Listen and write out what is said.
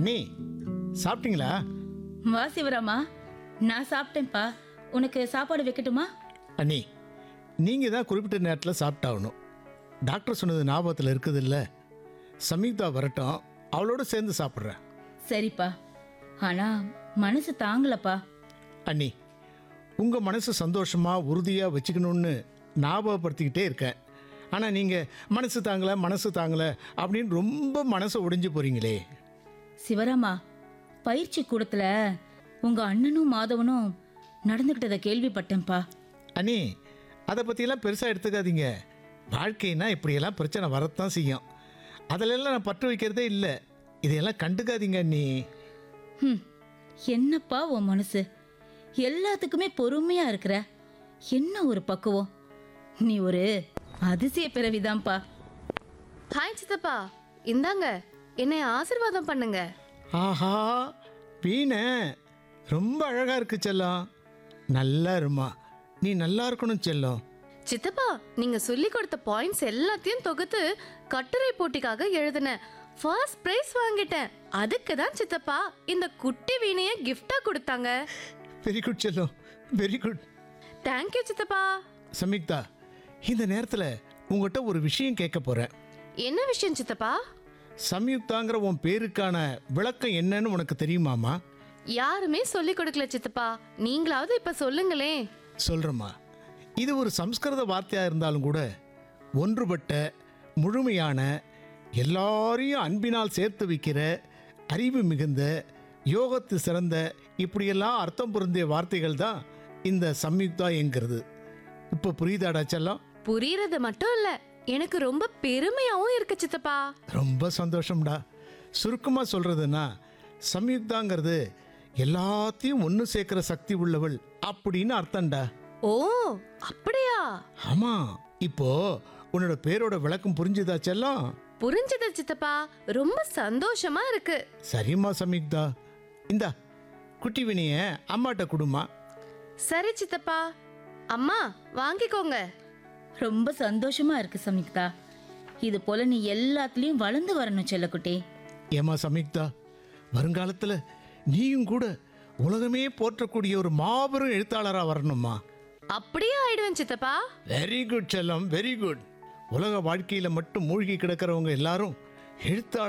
அண்ணி சாப்பிட்டீங்களா வா சிவராமா நான் சாப்பிட்டேன்ப்பா உனக்கு சாப்பாடு வைக்கட்டுமா அண்ணி நீங்கள் தான் குறிப்பிட்ட நேரத்தில் சாப்பிட்டாகணும் டாக்டர் சொன்னது ஞாபகத்தில் இருக்குது இல்லை சமீக்தா வரட்டும் அவளோட சேர்ந்து சாப்பிட்றேன் சரிப்பா ஆனா மனசு தாங்கலப்பா அண்ணி உங்கள் மனசு சந்தோஷமாக உறுதியாக வச்சுக்கணும்னு ஞாபகப்படுத்திக்கிட்டே இருக்கேன் ஆனால் நீங்கள் மனசு தாங்கலை மனசு தாங்கலை அப்படின்னு ரொம்ப மனசை ஒடிஞ்சு போகிறீங்களே சிவராமா பயிற்சி கூடத்துல உங்க அண்ணனும் மாதவனும் நடந்துக்கிட்டதை கேள்விப்பட்டேன்ப்பா அண்ணி அதை பற்றியெல்லாம் பெருசாக எடுத்துக்காதீங்க வாழ்க்கைனா இப்படியெல்லாம் பிரச்சனை வரத்தான் செய்யும் அதிலெல்லாம் நான் பற்று வைக்கிறதே இல்லை இதையெல்லாம் கண்டுக்காதீங்க அண்ணி ஹம், என்னப்பா உன் மனசு எல்லாத்துக்குமே பொறுமையா இருக்கிற என்ன ஒரு பக்குவம் நீ ஒரு அதிசய பிறவிதான்ப்பா ஹாய் சித்தப்பா இந்தாங்க என்னை ஆசீர்வாதம் பண்ணுங்க ஆஹா வீணை ரொம்ப அழகாக இருக்கு செல்லம் நல்லா இருமா நீ நல்லா இருக்கணும் செல்லம் சித்தப்பா நீங்க சொல்லி கொடுத்த பாயிண்ட்ஸ் எல்லாத்தையும் தொகுத்து கட்டுரை போட்டிக்காக எழுதினேன் ஃபர்ஸ்ட் பிரைஸ் வாங்கிட்டேன் அதுக்கு தான் சித்தப்பா இந்த குட்டி வீணைய கிஃப்டா கொடுத்தாங்க வெரி குட் செல்லம் வெரி குட் தேங்க்யூ சித்தப்பா சமீக்தா இந்த நேரத்தில் உங்கள்கிட்ட ஒரு விஷயம் கேட்க போகிறேன் என்ன விஷயம் சித்தப்பா சம்யுக்தாங்கிற உன் பேருக்கான விளக்கம் என்னன்னு உனக்கு தெரியுமாமா யாருமே சொல்லி கொடுக்கல சித்தப்பா நீங்களாவது இப்ப சொல்லுங்களேன் சொல்கிறேம்மா இது ஒரு சம்ஸ்கிருத வார்த்தையாக இருந்தாலும் கூட ஒன்றுபட்ட முழுமையான எல்லாரையும் அன்பினால் சேர்த்து வைக்கிற அறிவு மிகுந்த யோகத்து சிறந்த இப்படியெல்லாம் அர்த்தம் பொருந்திய வார்த்தைகள் தான் இந்த சம்யுக்தா என்கிறது இப்போ புரியுதாடா செல்லம் புரியறது மட்டும் இல்ல எனக்கு ரொம்ப பெருமையாவும் இருக்கு சித்தப்பா ரொம்ப சந்தோஷம்டா சுருக்கமாக சொல்கிறதுன்னா சம்யுக்தாங்கிறது எல்லாத்தையும் ஒன்று சேர்க்குற சக்தி உள்ளவள் அப்படின்னு அர்த்தம்டா ஓ அப்படியா ஆமாம் இப்போ உன்னோட பேரோட விளக்கம் புரிஞ்சுதா செல்லம் புரிஞ்சது சித்தப்பா ரொம்ப சந்தோஷமா இருக்கு சரிம்மா சம்யுக்தா இந்தா குட்டி வினிய அம்மாட்ட கொடுமா சரி சித்தப்பா அம்மா வாங்கிக்கோங்க ரொம்ப சந்தோஷமா இருக்கு சம்யுக்தா இது போல நீ எல்லாத்துலயும் வளர்ந்து வரணும் செல்லக்குட்டி ஏமா சம்யுக்தா வருங்காலத்தில் நீயும் கூட உலகமே போற்றக்கூடிய ஒரு மாபெரும் எழுத்தாளராக வரணுமா அப்படியே ஆயிடுவேன் சித்தப்பா வெரி குட் செல்லம் வெரி குட் உலக வாழ்க்கையில் மட்டும் மூழ்கி கிடக்கிறவங்க எல்லாரும் எழுத்தாளர்